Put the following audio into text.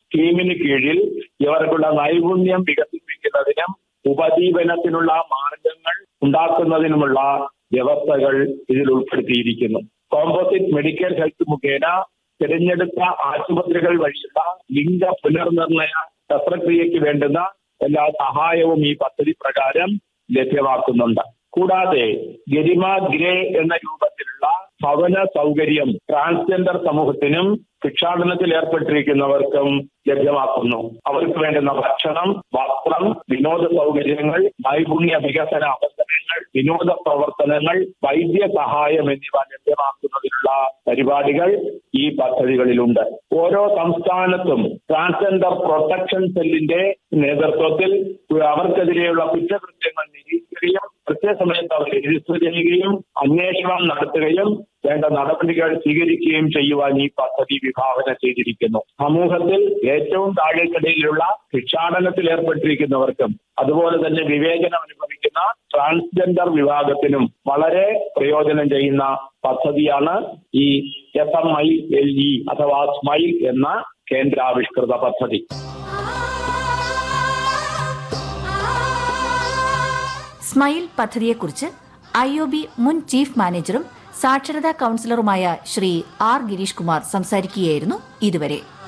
സ്കീമിന് കീഴിൽ ഇവർക്കുള്ള നൈപുണ്യം വികസിപ്പിക്കുന്നതിനും ഉപജീവനത്തിനുള്ള മാർഗങ്ങൾ ഉണ്ടാക്കുന്നതിനുമുള്ള വ്യവസ്ഥകൾ ഇതിൽ ഉൾപ്പെടുത്തിയിരിക്കുന്നു കോമ്പോസിറ്റ് മെഡിക്കൽ ഹെൽത്ത് മുഖേന തിരഞ്ഞെടുത്ത ആശുപത്രികൾ വഴിയുള്ള ലിംഗ പുനർനിർണയ ശസ്ത്രക്രിയയ്ക്ക് വേണ്ടുന്ന എല്ലാ സഹായവും ഈ പദ്ധതി പ്രകാരം ലഭ്യമാക്കുന്നുണ്ട് കൂടാതെ ഗരിമ ഗ്രേ എന്ന രൂപത്തിലുള്ള ഭവന സൗകര്യം ട്രാൻസ്ജെൻഡർ സമൂഹത്തിനും ഭിക്ഷാടനത്തിൽ ഏർപ്പെട്ടിരിക്കുന്നവർക്കും ലഭ്യമാക്കുന്നു അവർക്ക് വേണ്ടുന്ന ഭക്ഷണം വസ്ത്രം വിനോദ സൗകര്യങ്ങൾ നൈപുണ്യ വികസന അവസരങ്ങൾ വിനോദ പ്രവർത്തനങ്ങൾ വൈദ്യ സഹായം എന്നിവ ലഭ്യമാക്കുന്നതിനുള്ള പരിപാടികൾ ഈ പദ്ധതികളിലുണ്ട് ഓരോ സംസ്ഥാനത്തും ട്രാൻസ്ജെൻഡർ പ്രൊട്ടക്ഷൻ സെല്ലിന്റെ നേതൃത്വത്തിൽ അവർക്കെതിരെയുള്ള കുറ്റകൃത്യങ്ങൾ നിരീക്ഷിക്കുകയും കൃത്യസമയത്ത് അവർ രജിസ്റ്റർ ചെയ്യുകയും അന്വേഷണം നടത്തുകയും വേണ്ട നടപടികൾ സ്വീകരിക്കുകയും ചെയ്യുവാൻ ഈ പദ്ധതി വിഭാവന ചെയ്തിരിക്കുന്നു സമൂഹത്തിൽ ഏറ്റവും താഴേക്കടയിലുള്ള ഭിക്ഷാടനത്തിൽ ഏർപ്പെട്ടിരിക്കുന്നവർക്കും അതുപോലെ തന്നെ വിവേചനം അനുഭവിക്കുന്ന ട്രാൻസ്ജെൻഡർ വിഭാഗത്തിനും വളരെ പ്രയോജനം ചെയ്യുന്ന പദ്ധതിയാണ് ഈ S M I L E അഥവാ സ്മൈൽ എന്ന കേന്ദ്രാവിഷ്കൃത പദ്ധതി സ്മൈൽ പദ്ധതിയെക്കുറിച്ച് ഐ ഒ ബി മുൻ ചീഫ് മാനേജറും സാക്ഷരതാ കൌൺസിലറുമായ ശ്രീ ആർ ഗിരീഷ് കുമാർ സംസാരിക്കുകയായിരുന്നു ഇതുവരെ